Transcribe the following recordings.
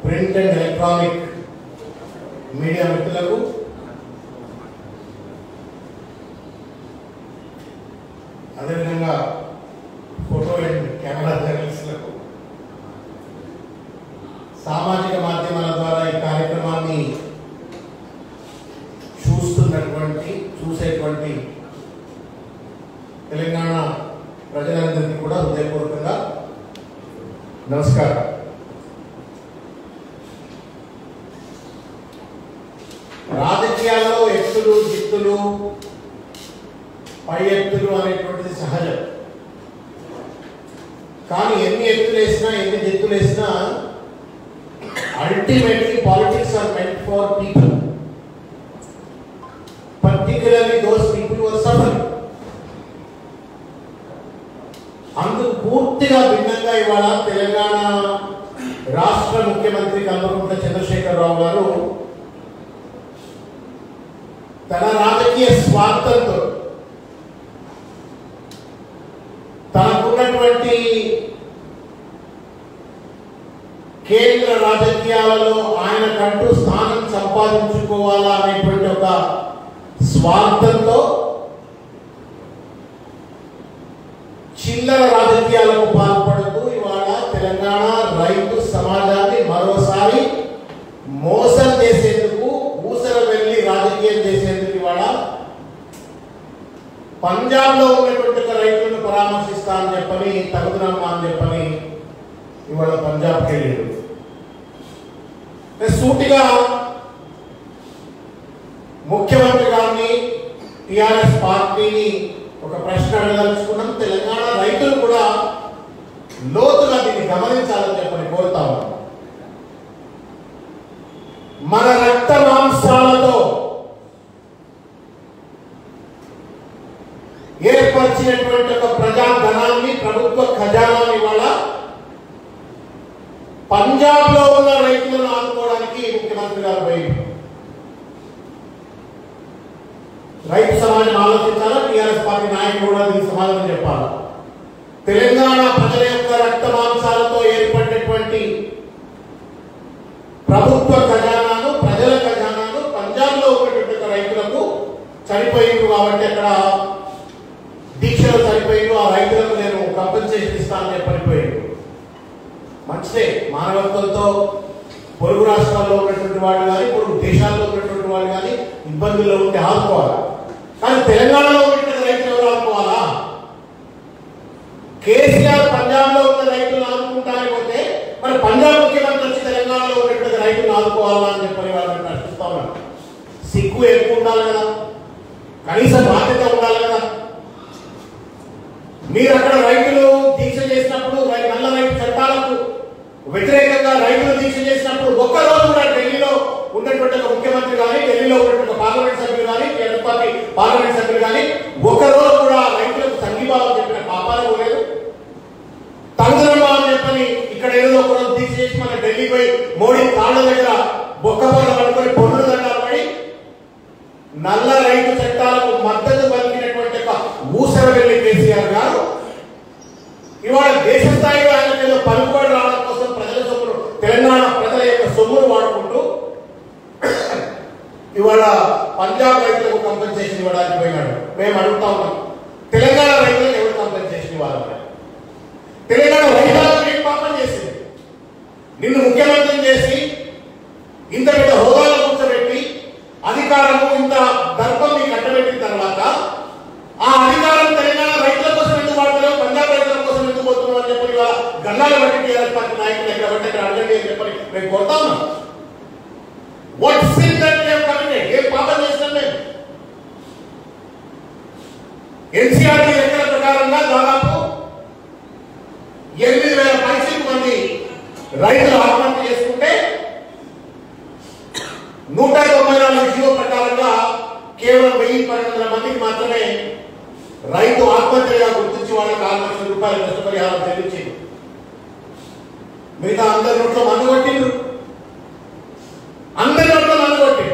print and electronic media మిత్రులకు అదేవిధంగా photo and camera జర్నలిస్టులకు సామాజిక మాధ్యమాల ద్వారా ఈ కార్యక్రమాన్ని చూస్తున్నటువంటి చూసేటువంటి తెలంగాణ ప్రజలందరికీ కూడా హృదయపూర్వకంగా నమస్కారం రాజకీయాల్లో ఎత్తులు జిత్తులు పై ఎత్తులు అనేటువంటిది సహజం కానీ ఎన్ని ఎత్తులు వేసినా ఎన్ని జిత్తులు వేసినా ultimately politics are meant for people particularly those people were suffer అందుకు పూర్తిగా భిన్నంగా ఇవాళ తెలంగాణ రాష్ట్ర ముఖ్యమంత్రి కల్వకుంట్ల చంద్రశేఖరరావు గారు తన రాజకీయ స్వార్థంతో తనకున్నటువంటి కేంద్ర రాజకీయాలలో ఆయనకంటూ స్థానం సంపాదించుకోవాలా అనేటువంటి ఒక స్వార్థంతో చిల్లర రాజకీయాలకు పాల్పడుతూ ఇవాళ తెలంగాణ రైతు సమాజాన్ని మరోసారి మోసం చేసేందుకు ఊసర వెళ్ళి రాజకీయం చేసేందుకు ఇవాళ పంజాబ్ లో ఉన్నటువంటి ఒక రైతులను పరామర్శిస్తా అని చెప్పని తగుదనమ్మా అని చెప్పని ఇవాళ పంజాబ్కి వెళ్ళాడు నేను సూటిగా ముఖ్యమంత్రి గారిని టిఆర్ఎస్ పార్టీని ఒక ప్రశ్న అడగదలుచుకున్నాం తెలంగాణ రైతులు కూడా లోతుగా దీన్ని గమనించాలని చెప్పని కోరుతా ఉన్నాం మన రక్త మాంసాలతో ఏర్పరిచినటువంటి ఒక ప్రజాధనాన్ని ప్రభుత్వ ఖజానాన్ని ఇవాళ పంజాబ్ లో ఉన్న రైతులను ఆదుకోవడానికి ముఖ్యమంత్రి గారు పోయింది రైతు సమాజం ఆలోచించాలా టీఆర్ఎస్ పార్టీ నాయకులు కూడా దీనికి సమాధానం చెప్పాలి తెలంగాణ ప్రజల యొక్క రక్త మాంసాలతో ఏర్పడినటువంటి ప్రభుత్వ ఖజానాను ప్రజల ఖజానాను పంజాబ్ లో ఉన్నటువంటి ఒక రైతులకు చనిపోయింది కాబట్టి అక్కడ దీక్షలో చనిపోయిండు ఆ రైతులకు నేను కంపెన్సేషన్ ఇస్తానని చెప్పనిపోయిండు మంచిదే మానవత్వంతో పొరుగు రాష్ట్రాల్లో ఉన్నటువంటి వాళ్ళు కానీ పొరుగు దేశాల్లో ఉన్నటువంటి వాళ్ళు కానీ ఇబ్బందుల్లో ఉంటే ఆదుకోవాలి కానీ తెలంగాణలో ఉన్నటువంటి రైతులు ఎవరు ఆదుకోవాలా కేసీఆర్ పంజాబ్ లో ఉన్న రైతులను ఆదుకుంటానే పోతే మరి పంజాబ్ ముఖ్యమంత్రి వచ్చి తెలంగాణలో ఉన్నటువంటి రైతులను ఆదుకోవాలా అని చెప్పని వాళ్ళని ప్రశ్నిస్తా ఉన్నాను సిగ్గు ఎక్కువ ఉండాలి కదా కనీసం బాధ్యత ఉండాలి కదా మీరు అక్కడ రైతులు దీక్ష చేసినప్పుడు రై- నల్ల రైతు చట్టాలకు వ్యతిరేకంగా రైతులు దీక్ష చేసినప్పుడు ఒక్క రోజు కూడా ఢిల్లీలో ఉన్నటువంటి ఒక ముఖ్యమంత్రి కానీ ఢిల్లీలో ఉన్నటువంటి ఒక పార్లమెంట్ సభ్యులు కానీ టీఆర్ఎస్ పార్టీ పార్లమెంట్ సభ్యులు కానీ ఒక్క రోజు కూడా రైతులకు సంఘీభావం చెప్పిన పాపాలు పోలేదు తగుదనమ్మా అని చెప్పని ఇక్కడ ఏదో ఒక రోజు దీక్ష చేసి మన ఢిల్లీ పోయి మోడీ కాళ్ళ దగ్గర బొక్కబోల పడుకొని పొన్నులు దండాలు పడి నల్ల రైతు చట్టాలకు మద్దతు పలికినటువంటి ఒక ఊసర వెళ్ళి కేసీఆర్ గారు ఇవాళ దేశ స్థాయిలో ఆయన మీద పలుకుబడి రావడం కోసం ప్రజల సొమ్మును తెలంగాణ ప్రజల యొక్క సొమ్మును వాడుకుంటూ ఇవాళ పంజాబ్ రైతులకు కంపెన్సేషన్ ఇవ్వడానికి పోయినాడు మేము అడుగుతా ఉన్నాం తెలంగాణ రైతులకు ఎవరు కంపెన్సేషన్ ఇవ్వాలి తెలంగాణ రైతులకు ఏం పాపం చేసింది నిన్ను ముఖ్యమంత్రిని చేసి ఇంత పెద్ద హోదాలో కూర్చోబెట్టి అధికారము ఇంత దర్పం మీకు కట్టబెట్టిన తర్వాత ఆ అధికారం తెలంగాణ రైతుల కోసం ఎందుకు వాడతారో పంజాబ్ రైతుల కోసం ఎందుకు పోతున్నాం అని చెప్పి ఇవాళ గల్లాలు బట్టి టీఆర్ఎస్ పార్టీ నాయకులు ఎక్కడ బట్టి అక్కడ అడగండి అని చెప్పని మేము కోరుతా ఉన్నాం what sin that we have committed ఏ పాపం చేసినాం మేము ఎన్సీఆర్ లెక్కల ప్రకారంగా దాదాపు ఎనిమిది వేల పైసలు మంది రైతులు ఆత్మహత్య చేసుకుంటే నూట తొంభై నాలుగు జీవో ప్రకారంగా కేవలం వెయ్యి పన్నెండు వందల మందికి మాత్రమే రైతు ఆత్మహత్యగా గుర్తించి వాళ్ళకి ఆరు లక్షల రూపాయల నష్టపరిహారం చెల్లించింది మిగతా అందరి నోట్లో మందు కొట్టిండ్రు అందరి నోట్లో మందు కొట్టిండ్రు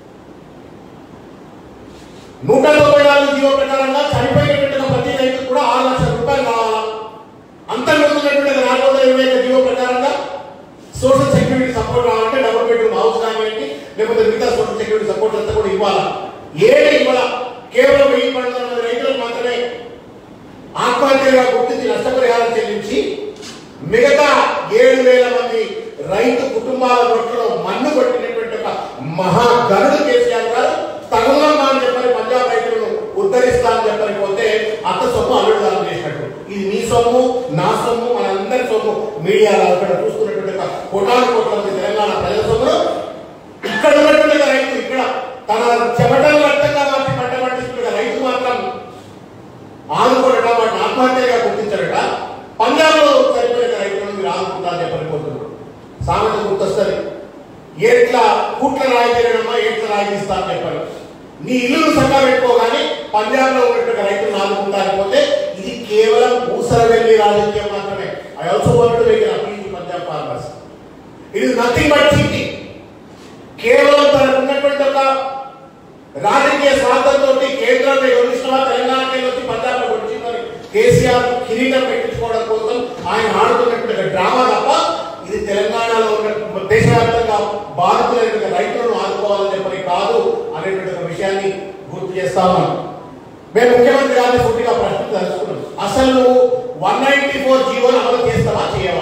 నూట తొంభై నాలుగు జీవో ప్రకారంగా చనిపోయినటువంటి ప్రతి రైతు కూడా ఆరు లక్షల రూపాయలు కావాలా అంతర్గతమైనటువంటి నాలుగు వందల ఇరవై ఐదు జీవో ప్రకారంగా సోషల్ సెక్యూరిటీ సపోర్ట్ రావాలంటే డబుల్ బెడ్రూమ్ హౌస్ కానివ్వండి లేకపోతే మిగతా సోషల్ సెక్యూరిటీ సపోర్ట్ అంతా కూడా ఇవ్వాలా ఏది ఇవ్వాలా కేవలం వెయ్యి పన్నెండు మంది రైతులకు మాత్రమే ఆత్మహత్యగా గుర్తించి నష్టపరిహారం చెల్లించి మిగతా ఏడు వేల మంది రైతు కుటుంబాల రొట్టెలో మన్ను కొట్టినటువంటి ఒక మహాగరుడు కేసీఆర్ గారు తగులమ్మా అని చెప్పని పంజాబ్ రైతులను ఉద్ధరిస్తా అని చెప్పని పోతే అత్త సొమ్ము అల్లుడు దానం చేసినట్టు ఇది మీ సొమ్ము నా సొమ్ము మనందరి సొమ్ము మీడియాలో అక్కడ చూస్తున్నటువంటి ఒక కోటాను కోట్ల మంది తెలంగాణ ప్రజల సొమ్మును ఇక్కడ ఉన్నటువంటి ఒక రైతు ఇక్కడ తన చెమటలు రక్తంగా మార్చి పంట పండిస్తున్న రైతు మాత్రం ఆదుకోడట వాటిని ఆత్మహత్యగా గుర్తించారట పంజాబ్ లో చనిపోయిన రైతులను మీరు ఆదుకుంటారని చెప్పని కోరుతున్నారు సామెత గుర్తొస్తుంది ఏట్ల కూట్ల రాయి తిరగడమా ఏట్ల రాయి తీస్తా అని చెప్పారు నీ ఇల్లును సగ్గా పెట్టుకోగానే పంజాబ్ లో ఉన్నటువంటి రైతులను ఆదుకుంటారని పోతే ఇది కేవలం ఊసరవెల్లి రాజకీయం మాత్రమే I also want to make appeal Punjab farmers it is nothing but cheating కేవలం తనకు ఉన్నటువంటి ఒక రాజకీయ స్వార్థంతో కేంద్రంలో యోగిస్తున్నా తెలంగాణకి వచ్చి పంజాబ్ లో వచ్చిందని కేసీఆర్ కిరీటం పెట్టించుకోవడం కోసం ఆయన ఆడుతున్నటువంటి డ్రామా తప్ప ఇది తెలంగాణలో ఉన్న దేశవ్యాప్తంగా బాధితులైన రైతులను ఆదుకోవాలని చెప్పని కాదు అనేటువంటి ఒక విషయాన్ని గుర్తు చేస్తా ఉన్నాం మేము ముఖ్యమంత్రి గారిని సూటిగా ప్రశ్న తెలుసుకున్నాం అసలు నువ్వు వన్ నైన్టీ ఫోర్ జీవోని అమలు చేస్తావా చేయవా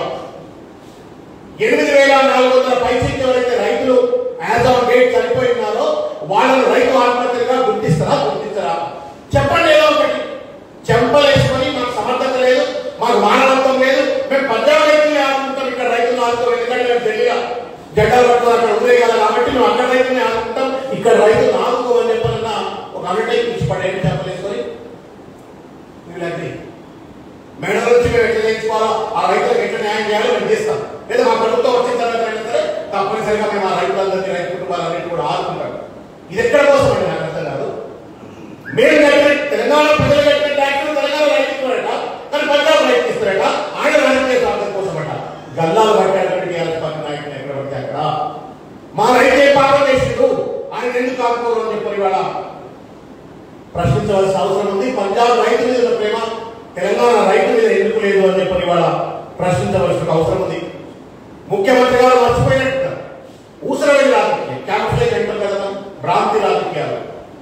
ఎనిమిది వేల నాలుగు వందల పైసలు ఎవరైతే రైతులు యాజ్ ఆన్ డేట్ చనిపోయి ఉన్నారో వాళ్ళను రైతు ఆత్మహత్యగా గుర్తిస్తారా గుర్తించరా చెప్పండి ఏదో ఒకటి చెంపలేసుకొని మాకు సమర్థత లేదు మాకు మానవత్వం లేదు మేము పంజాబ్ రైతులు ఆడుకుంటాం ఇక్కడ రైతులు ఆడుకోం ఎందుకంటే మేము ఢిల్లీలో జెండాలు పట్టుకుని అక్కడ ఉండేయాలి కాబట్టి మేము అక్కడ రైతుల్ని ఆడుకుంటాం ఇక్కడ రైతులు ఆడుకోమని చెప్పాలన్న ఒక అండర్టేకింగ్ ఇచ్చి పడేయండి చెప్పలేసుకొని వీళ్ళండి మేడం నుంచి మేము ఎట్లా చేయించుకోవాలో ఆ రైతులకు ఎట్లా న్యాయం చేయాలో మేము చేస్తాం లేదా మా ప్రభుత్వం వచ్చిన తర్వాత అయినా సరే తప్పనిసరిగా మేము ఆ రైతులందరినీ రైతు కుటుంబాలన్నింటినీ కూడా ఆదుకుంటాం ఇది ఎక్కడ కోసం అండి నాకు అర్థం కాదు మేము కట్టిన తెలంగాణ ప్రజలు కట్టిన ట్యాక్స్ తెలంగాణ రైతు ఇస్తున్నారట కానీ పంజాబ్ రైతు ఇస్తున్నారట ఆయన రాజకీయ స్వార్థం కోసం అట గల్లాలు కట్టాడంటే టీఆర్ఎస్ పార్టీ నాయకులు ఎక్కడ పడితే అక్కడ మా రైతు ఏ పాపం చేసిండు ఆయన ఎందుకు కాకపోరు అని చెప్పి ఇవాళ ప్రశ్నించవలసిన అవసరం ఉంది పంజాబ్ రైతు మీద ఉన్న ప్రేమ తెలంగాణ రైతు మీద ఎందుకు లేదు అని చెప్పి ఇవాళ ప్రశ్నించవలసిన అవసరం ఉంది ముఖ్యమంత్రి గారు మర్చిపోయినట్టు ఊసరవేది రాజకీయం క్యాపిటల్ అంటాం కదా మనం, భ్రాంతి రాజకీయాలు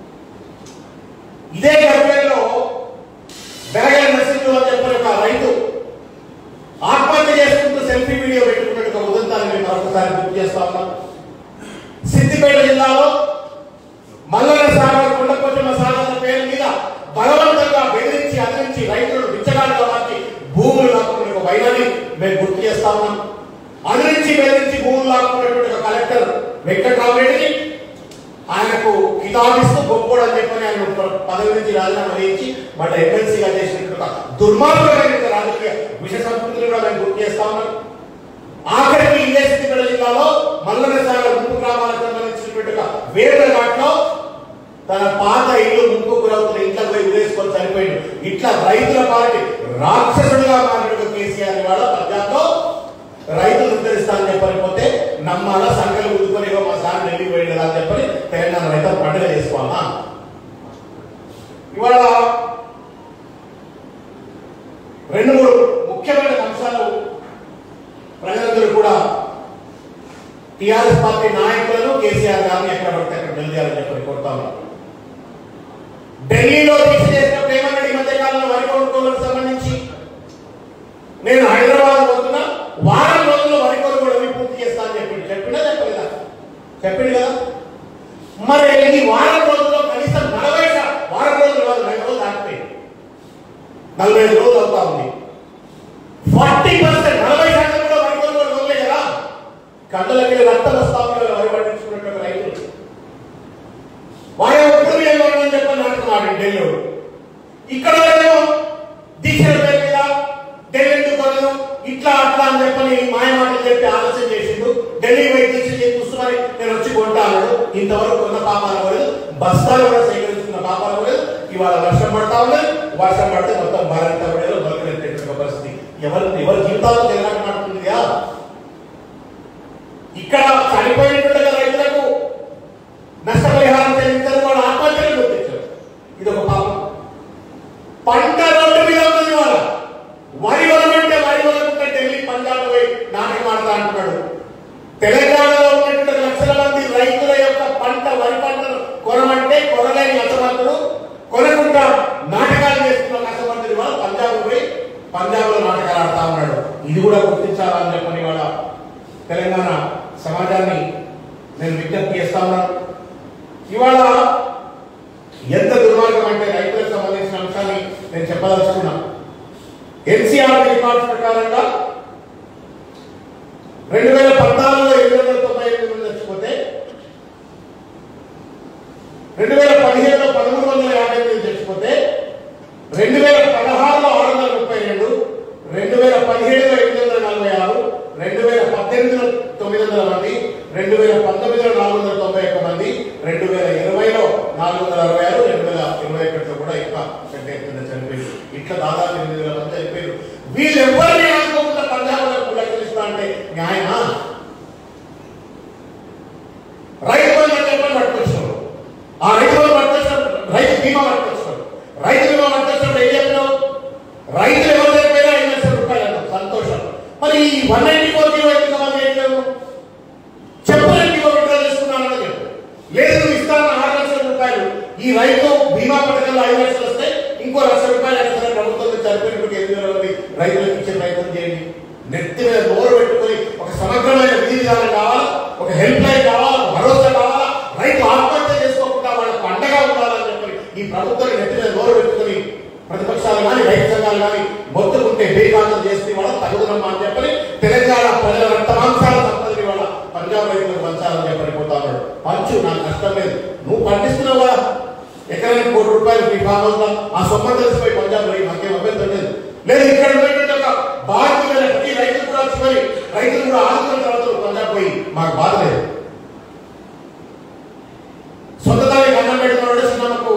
ఇదే గర్భంలో బెరగల నరసింహు అని చెప్పిన ఒక రైతు ఆత్మహత్య చేసుకుంటూ సెల్ఫీ వీడియో పెట్టుకున్నట్టు ఒక ఉదంతాన్ని మేము మరొకసారి గుర్తు చేస్తా ఉన్నాం సిద్దిపేట జిల్లాలో మల్లన సాగర్ కొండపోచమ్మ సాగర్ పేరు మీద బలవంతంగా బెదిరించి అదిరించి రైతులను బిచ్చగాలుగా మార్చి భూములు లాక్కునే ఒక వైనాన్ని మేము గుర్తు చేస్తా ఉన్నాం అదిరించి బెదిరించి భూములు లాక్కున్నటువంటి ఒక కలెక్టర్ వెంకట్రామరెడ్డిని ఆయనకు కితాబిస్తూ గొప్పోడు అని చెప్పని ఆయన ఒక పదవి నుంచి రాజీనామా చేయించి బట్ ఎమ్మెల్సీగా చేసినటువంటి ఒక దుర్మార్గమైన రాజకీయ విష సంస్కృతిని కూడా మేము గుర్తు చేస్తా ఉన్నాం ఆఖరికి ఇదే సిద్దిపేట జిల్లాలో మల్లన సాగర్ ముంపు గ్రామాలకు సంబంధించినటువంటి ఒక వేరే ఘాట్లో తన పాత ఇల్లు ముంపు గురవుతున్న ఇంట్లో పోయి ఉరేసుకొని చనిపోయింది ఇట్లా రైతుల పార్టీ రాక్షసుడిగా మారిన కేసీఆర్ ఇవాళ పంజాబ్లో రైతులు ఉద్ధరిస్తానని చెప్పనిపోతే నమ్మాలా సంఖ్యలు ఉద్దుకొని ఇగో మా సార్ ఢిల్లీ పోయింది కదా అని చెప్పని తెలంగాణ రైతులు పండుగ చేసుకోవాలా ఇవాళ రెండు మూడు ముఖ్యమైన అంశాలు ప్రజలందరూ కూడా టిఆర్ఎస్ పార్టీ నాయకులను కేసీఆర్ గారిని ఎక్కడ పడితే అక్కడ నిలదీయాలని చెప్పి కోరుతా ఉన్నారు ఢిల్లీలో దీక్ష చేసినప్పుడు ఏమన్నాడు ఈ మధ్య కాలంలో వరి కొనుగోలుకు సంబంధించి నేను హైదరాబాద్ పోతున్నా వారం రోజుల్లో వరి కొనుగోలు పూర్తి చేస్తా అని చెప్పింది చెప్పిందా చెప్పలేదా చెప్పింది కదా మరి ఈ వారం రోజుల్లో కనీసం నలభై శా- వారం రోజులు కాదు నలభై రోజులు దాటిపోయింది నలభై ఐదు రోజులు అవుతా ఉంది ఫార్టీ పర్సెంట్ నలభై శాతం కూడా వరి కొనుగోలు మొదలే కదా కళ్ళకి రక్తం వస్తా ఉంది వరి పండించుకున్నటువంటి రైతులు వాడే ఒప్పుడు అని చెప్పని అంటున్నాడు ఢిల్లీలో ఇక్కడ ఏమో దీక్షల పేరు మీద ఢిల్లీ ఎందుకు కొనదు ఇట్లా అట్లా అని చెప్పని మాయమాటలు చెప్పి ఆలస్యం చేసిండు ఢిల్లీ పోయి దీక్ష చేసి కూర్చుమని నేను వచ్చి కొంటాను ఇంతవరకు కొన్న పాపాలు పోలేదు బస్తాలు కూడా సేకరించుకున్న పాపాలు పోలేదు ఇవాళ వర్షం పడతా ఉన్నది వర్షం పడితే మొత్తం భారత పడేలో బతుకులు ఎత్తేటువంటి పరిస్థితి ఎవరు ఎవరి జీవితాలు తెలంగాణ మాట్లాడుతుందిగా ఇక్కడ చనిపోయినటువంటి రైతులకు నష్టపరిహారం చెల్లించారు వాళ్ళు ఆత్మహత్యలు గుర్తించారు ఇది ఒక పాపం పంట రోడ్డు మీద ఉన్నది వాళ్ళ వరి వలమంటే వరి వలమంటే ఢిల్లీ పంజాబ్ పోయి నాటకం ఆడతా అంటున్నాడు గుర్తించాలని చెప్పని వాళ్ళ తెలంగాణ సమాజాన్ని నేను విజ్ఞప్తి చేస్తా ఉన్నాను ఇవాళ ఎంత దుర్మార్గం అంటే రైతులకు సంబంధించిన అంశాన్ని నేను చెప్పదలుచుకున్నా ఎన్సీఆర్ రికార్డ్స్ ప్రకారంగా రెండు వేల పద్నాలుగులో ఏడు వందల తొంభై ఎనిమిది మంది చచ్చిపోతే రెండు వేల పదిహేడులో పదమూడు వందల యాభై ఎనిమిది చచ్చిపోతే రెండు వేల పదహారులో ఆరు వందల ముప్పై రెండు రెండు వేల పదిహేడులో ఎనిమిది వందల నలభై ఆరు రెండు వేల పద్దెనిమిదిలో తొమ్మిది వందల మంది రెండు వేల పంతొమ్మిదిలో నాలుగు వందల తొంభై ఒక్క మంది రెండు వేల ఇరవైలో నాలుగు వందల అరవై ఆరు రెండు వేల ఇరవై ఒకటిలో కూడా ఇంకా పెద్ద ఎత్తున చనిపోయారు ఇట్లా దాదాపు ఎనిమిది వేల మంది చనిపోయారు వీళ్ళెవ్వరిని అనుకోకుండా పంజాబ్ లెక్కలిస్తా అంటే న్యాయమా రైతు బంధు అంటే ఎప్పుడు పట్టుకొచ్చినారు ఆ రైతు బంధు పట్టుకొచ్చినప్పుడు రైతు బీమా పట్టుకొచ్చినారు రైతు బీమా పట్టుకొచ్చినప్పుడు ఏం చెప్పినావు రైతులు ఎవరు చనిపోయినా ఐదు లక్షల రూపాయలు అన్నావు సంతోషం మరి ఈ వన్ నైన్టీ ఫోర్ జీరో ఎందుకు మంది ఏంటో చెప్పలేని విత్డ్రా చేసుకున్నానని చెప్పు లేదు నువ్వు ఇస్తాను ఆరు లక్షల రూపాయలు ఈ రైతు బీమా పథకంలో ఐదు లక్షలు వస్తే ఇంకో లక్ష రూపాయలు అయినా సరే ప్రభుత్వం చనిపోయినప్పుడు ఎనిమిది వేల మంది రైతులకు ఇచ్చే ప్రయత్నం చేయండి నెత్తి మీద నోరు పెట్టుకొని ఒక సమగ్రమైన విధి విధానం కావాలా ఒక హెల్ప్ లైన్ కావాలా ఒక భరోసా కావాలా రైతు ఆత్మహత్య చేసుకోకుండా వాళ్ళ పండగ ఉండాలని చెప్పి ఈ ప్రభుత్వం నెత్తి మీద నోరు పెట్టుకొని ప్రతిపక్షాలు కానీ రైతు సంఘాలు కానీ మొత్తుకుంటే బేకాంతం చేస్తే వాళ్ళ తగుదనమ్మా అని చెప్పని తెలంగాణ ప్రజల రక్తమాంసాల సంపదని వాళ్ళ పంజాబ్ రైతులకు పంచాలని చెప్పని పోతా ఉన్నాడు పంచు నాకు కష్టం లేదు నువ్వు పండిస్తున్నావు కదా ఎకరానికి కోటి రూపాయలు మీ భాగంగా ఆ సొమ్మ తెలిసిపోయి పంజాబ్ రైతు నాకేం అభ్యంతరం లేదు లేదు ఇక్కడ ఉన్నటువంటి ఒక బాధ్యమైన ప్రతి రైతు కూడా చివరి రైతులు కూడా ఆదుకున్న తర్వాత నువ్వు పంజాబ్ పోయి మాకు బాధ లేదు సొంత దానికి అన్నం పెడుతున్నాడు చిన్నమ్మకు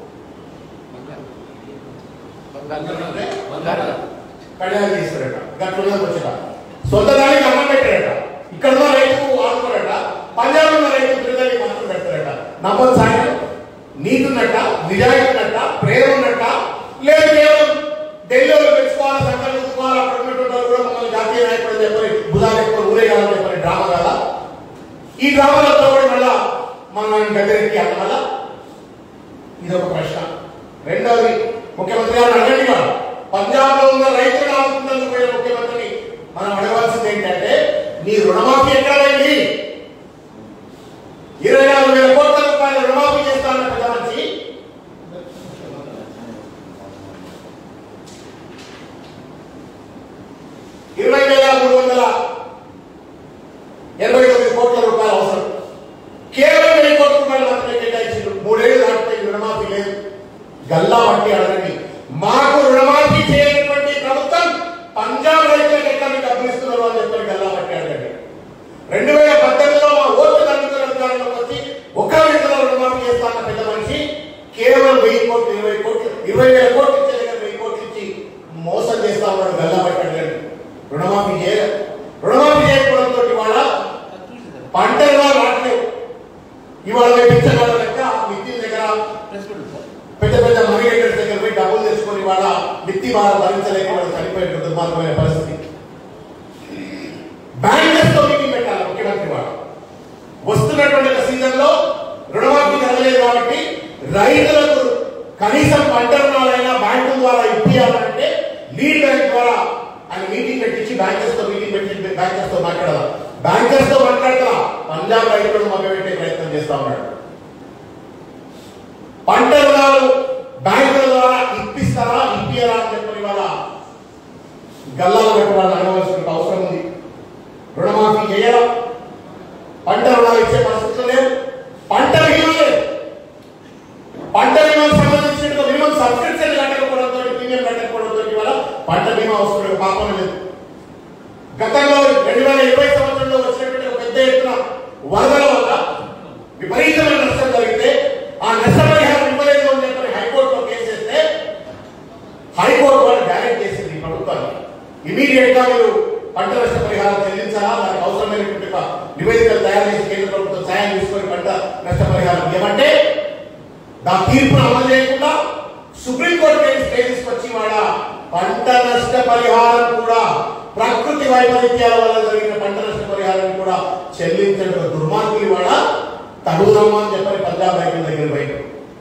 కళ్యాణం చేస్తారట గట్లున్నది వచ్చట సొంత దానికి అన్నం పెట్టారట ఇక్కడ ఉన్న రైతు ఆడుకోరట పంజాబ్ ఉన్న రైతు పిల్లలకి మాత్రం పెడతారట నమ్మదు సాయం నీతి ఉన్నట్ట నిజాయితీ ఉన్నట్ట ప్రేమ ఉన్నట్ట లేదు కేవలం ఢిల్లీలో పెంచుకోవాలి సంఘాలు చూసుకోవాలి అక్కడ ఉన్నటువంటి వాళ్ళు కూడా మమ్మల్ని జాతీయ నాయకుడు అని చెప్పని భుజాలు ఎక్కువ ఊరేగాలని చెప్పని డ్రామా కదా ఈ డ్రామాలతో కూడా మళ్ళా మన గద్దెరెక్కి అన్న మళ్ళా ఇది ఒక ప్రశ్న రెండవది ముఖ్యమంత్రి గారు అడగండి వాడు పంజాబ్ లో ఉన్న రైతులను ఆదుకున్నందుకు పోయిన ముఖ్యమంత్రిని మనం అడగాల్సింది ఏంటంటే నీ రుణమాఫీ ఎక్కడైంది ఇరవై నాలుగు వేల కోట్ల రూపాయల రుణమాఫీ చేస్తానన్న పెద్ద మనిషి ఇరవై వేల మూడు వందల ఎనభై తొమ్మిది కోట్ల రూపాయలు అవసరం కేవలం వెయ్యి కోట్ల రూపాయలు మాత్రమే కేటాయించారు మూడేళ్ళు దాటిపోయి రుణమాఫీ లేదు గల్లా బట్టి అడగండి మాకు రుణమాఫీ చేయనటువంటి ప్రభుత్వం పంజాబ్ రైతులకు ఎట్లా మీకు డబ్బులు ఇస్తున్నారు అని చెప్పని గల్లా బట్టి అడగండి రెండు వేల పద్దెనిమిదిలో మా ఓట్లు దండుతున్న అధికారంలోకి వచ్చి ఒక విడతలో రుణమాఫీ చేస్తాన్న పెద్ద మనిషి కేవలం వెయ్యి కోట్లు ఇరవై కోట్లు ఇరవై వేల కోట్లు ఇచ్చే దగ్గర వెయ్యి కోట్లు ఇచ్చి మోసం చేస్తా ఉన్నాడు గల్లా బట్టి అడగండి రుణమాఫీ చేయ రుణమాఫీ చేయకపోవడంతో ఇవాళ పంటలు రావట్లేవు ఇవాళ పెంచగల లెక్క మిత్తి దగ్గర పెద్ద పెద్ద మనీ రైడర్స్ దగ్గర పోయి డబ్బులు తెచ్చుకొని వాళ్ళ మిత్తి బాధ భరించలేక వాళ్ళు చనిపోయిన దుర్మార్గమైన పరిస్థితి బ్యాంకర్స్ తో మీటింగ్ పెట్టాలి ముఖ్యమంత్రి వాడు వస్తున్నటువంటి ఒక సీజన్ లో రుణమాఫీ జరగలేదు కాబట్టి రైతులకు కనీసం పంట రుణాలైనా బ్యాంకుల ద్వారా ఇప్పియాలంటే లీడ్ బ్యాంక్ ద్వారా ఆయన మీటింగ్ పెట్టించి బ్యాంకర్స్ తో మీటింగ్ పెట్టి బ్యాంకర్స్ తో మాట్లాడాలి బ్యాంకర్స్ తో మాట్లాడతా పంజాబ్ రైతులను మభ్యపెట్టే ప్రయత్నం చేస్తా ఉన్నాడు పంట రుణాలు బ్యాంకుల ద్వారా ఇప్పిస్తారా ఇప్పియరా అని చెప్పని వాళ్ళ గల్లాలు పెట్టాలని అడగవలసిన అవసరం ఉంది రుణమాఫీ చేయరా పంట రుణాలు ఇచ్చే పరిస్థితులు లేవు పంట బీమా లేదు పంట బీమాకు సంబంధించిన మినిమం సబ్స్క్రిప్షన్ కట్టకపోవడంతో ప్రీమియం కట్టకపోవడంతో ఇవాళ పంట బీమా వస్తున్న పాపం లేదు గతంలో రెండు వేల ఇరవై సంవత్సరంలో వచ్చినటువంటి ఒక పెద్ద ఎత్తున వరదల వల్ల విపరీతమైన నష్టం జరిగితే ఆ నష్టపరిహారం ఇవ్వలేదు అని చెప్పని హైకోర్టులో కేసు వేస్తే హైకోర్టు వాళ్ళు డైరెక్ట్ చేసింది ఈ ప్రభుత్వాన్ని ఇమీడియట్ గా మీరు పంట నష్ట పరిహారం చెల్లించాలా దానికి అవసరమైనటువంటి ఒక నివేదికలు తయారు చేసి కేంద్ర ప్రభుత్వం సాయం తీసుకొని పంట నష్ట పరిహారం ఇవ్వమంటే దాని తీర్పును అమలు చేయకుండా సుప్రీంకోర్టు కేసు స్టే తీసుకొచ్చి వాళ్ళ పంట నష్ట పరిహారం కూడా ప్రకృతి వైపరీత్యాల వల్ల జరిగిన పంట నష్ట పరిహారం కూడా చెల్లించడం దుర్మార్గులు వాళ్ళ తగుదమ్మా అని చెప్పని పంజాబ్ రైతుల దగ్గర బయట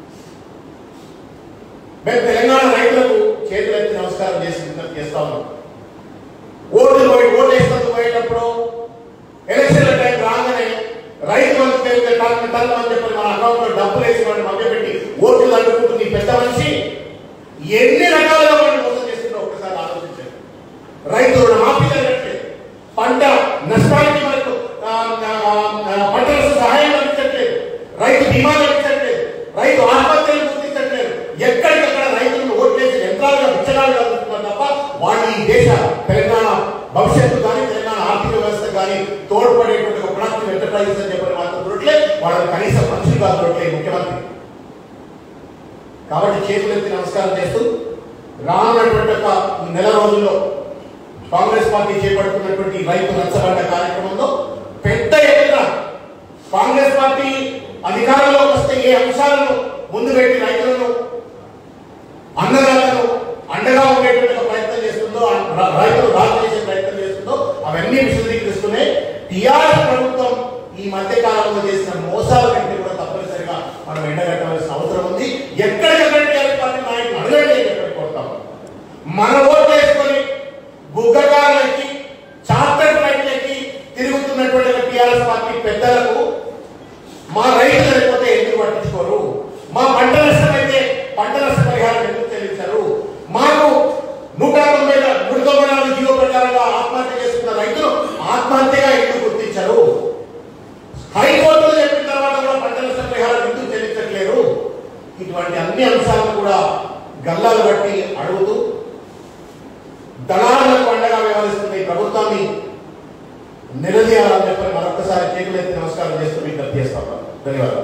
మేము తెలంగాణ రైతులకు చేతులెత్తి నమస్కారం చేసి విజ్ఞప్తి చేస్తా ఉన్నాం ఓట్లు పోయి ఓటు వేస్తాం వచ్చేటప్పుడు ఎలక్షన్ల టైం రాగానే రైతు బంధు పేరు మీద టన్ టన్ అని చెప్పి మన అకౌంట్ లో డబ్బులు వేసి వాడిని మభ్యపెట్టి ఓట్లు అడ్డుకుంటుంది ఈ పెద్ద మనిషి ఎన్ని రకాలుగా వాడిని మోసం చేస్తుందో ఒకసారి ఆలోచించండి రైతు రుణమాఫీ జరగట్లేదు పంట నష్టానికి మనకు ఆ, ఆ, ఆ, పంట నష్ట సహాయం లభించట్లేదు రైతు బీమా లభించట్లేదు రైతు ఆత్మహత్యలు గుర్తించట్లేదు ఎక్కడికక్కడ రైతులను ఓట్లేసి యంత్రాలుగా బిచ్చగాలుగా చూస్తున్నారు తప్ప వాళ్ళు ఈ దేశ తెలంగాణ భవిష్యత్తు కానీ తెలంగాణ ఆర్థిక వ్యవస్థ కానీ తోడ్పడేటువంటి ఒక ప్రొడక్టివ్ ఎంటర్ప్రైజెస్ అని చెప్పని మాత్రం చూడట్లే వాళ్ళని కనీసం మనుషులు కాదు చూడట్లేదు ముఖ్యమంత్రి కాబట్టి చేతులెత్తి నమస్కారం చేస్తూ రానున్నటువంటి ఒక ఈ నెల రోజుల్లో కాంగ్రెస్ పార్టీ చేపడుతున్నటువంటి రైతు రచ్చబండ కార్యక్రమంలో పెద్ద ఎత్తున కాంగ్రెస్ పార్టీ అధికారంలోకి వస్తే ఏ అంశాలను ముందు పెట్టి రైతులను అన్నదాతను అండగా ఉండేటువంటి ఒక ప్రయత్నం చేస్తుందో ర- రైతులు రాజు చేసే ప్రయత్నం చేస్తుందో అవన్నీ విశదీకరిస్తూనే టిఆర్ఎస్ ప్రభుత్వం ఈ మధ్య కాలంలో చేసిన మోసాల కంటే కూడా తప్పనిసరిగా మనం ఎండగట్టవలసిన అవసరం ఉంది ఎక్కడికక్కడ టిఆర్ఎస్ పార్టీ నాయకులు అడగండి అని చెప్పి కోరుతాం మన ఓట్లు వేసుకొని బుగ్గకారులకి చార్టర్ ఫ్లైట్లకి తిరుగుతున్నటువంటి టిఆర్ఎస్ పార్టీ పెద్దలకు మా రైతులు లేకపోతే ఎందుకు పట్టించుకోరు మా పంట నష్టం అయితే పంట నష్ట పరిహారం ఎందుకు చెల్లించారు మాకు నూట తొంభై నూట తొంభై నాలుగు జీవో ప్రకారంగా ఆత్మహత్య చేసుకున్న రైతులు ఆత్మహత్యగా ఎందుకు గుర్తించారు హైకోర్టులో చెప్పిన తర్వాత కూడా పంట నష్ట పరిహారం ఎందుకు చెల్లించట్లేరు ఇటువంటి అన్ని అంశాలను కూడా గల్లాలు బట్టి అడుగుతూ దళారులకు అండగా వ్యవహరిస్తున్న ఈ ప్రభుత్వాన్ని నిలదీయాలని చెప్పి మరొకసారి చేతులెత్తి నమస్కారం చేస్తూ మీకు విజ్ఞప్తి చేస్తాను ధన్యవాదాలు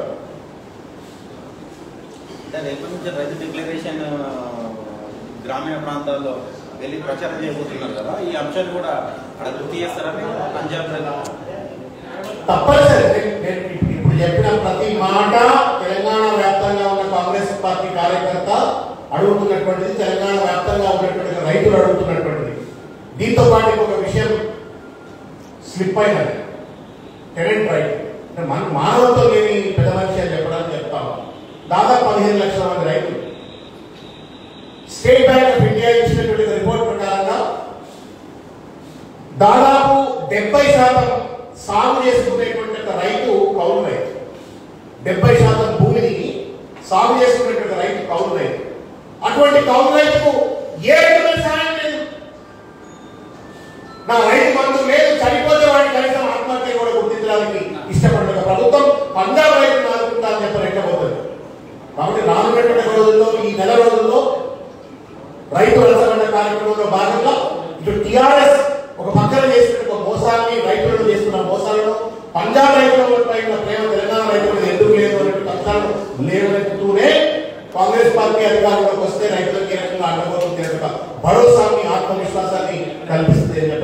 అంటే రేపటి నుంచి రైతు డిక్లరేషన్ ఆ, గ్రామీణ ప్రాంతాల్లో వెళ్ళి ప్రచారం చేయబోతున్నారు కదా ఈ అంశాన్ని కూడా అక్కడ గుర్తు చేస్తారని పంజాబ్ రైతు తప్పనిసరి నేను- నేను ఇప్పుడు చెప్పిన ప్రతి మాట తెలంగాణ వ్యాప్తంగా ఉన్న కాంగ్రెస్ పార్టీ కార్యకర్త అడుగుతున్నటువంటిది తెలంగాణ వ్యాప్తంగా ఉన్నటువంటి రైతులు అడుగుతున్నటువంటిది దీంతో పాటు ఇంకొక విషయం స్లిప్ అయినది టెనెంట్ రైట్ అంటే మన మానవత్వం లేని పెద్ద మనిషి అని చెప్పడానికి చెప్తాను దాదాపు పదిహేను లక్షల మంది రైతులు స్టేట్ బ్యాంక్ ఆఫ్ ఇండియా ఇచ్చినటువంటి రిపోర్ట్ ప్రకారంగా దాదాపు డెబ్బై శాతం సాగు చేసుకునేటువంటి ఒక రైతు కౌలు రైతు డెబ్బై శాతం భూమిని సాగు చేసుకునేటువంటి రైతు కౌలు రైతు అటువంటి కౌలు రైతుకు ఏ రకమైన సహాయం లేదు నా రైతు బంధు లేదు చనిపోతే వాడిని కనీసం ఆత్మహత్య కూడా గుర్తించడానికి ఇష్టపడిన ప్రభుత్వం పంజాబ్ రైతును ఆదుకుంటా అని చెప్పి రెట్టబోతుంది కాబట్టి రానున్నటువంటి రోజుల్లో ఈ నెల రోజుల్లో రైతు రసబండ కార్యక్రమంలో భాగంగా ఇటు టిఆర్ఎస్ ఒక పక్కన చేసిన ఒక మోసాన్ని రైతులను చేస్తున్న మోసాలను పంజాబ్ రైతులపై ఉన్న ప్రేమ తెలంగాణ రైతుల మీద ఎందుకు లేదు అనేటువంటి అంశాలను లేవనెత్తుతూనే కాంగ్రెస్ పార్టీ అధికారంలోకి వస్తే రైతులకు ఏ రకంగా అండబోతుంది అనే ఒక భరోసాన్ని ఆత్మవిశ్వాసాన్ని కల్పిస్తుంది అని చెప్పి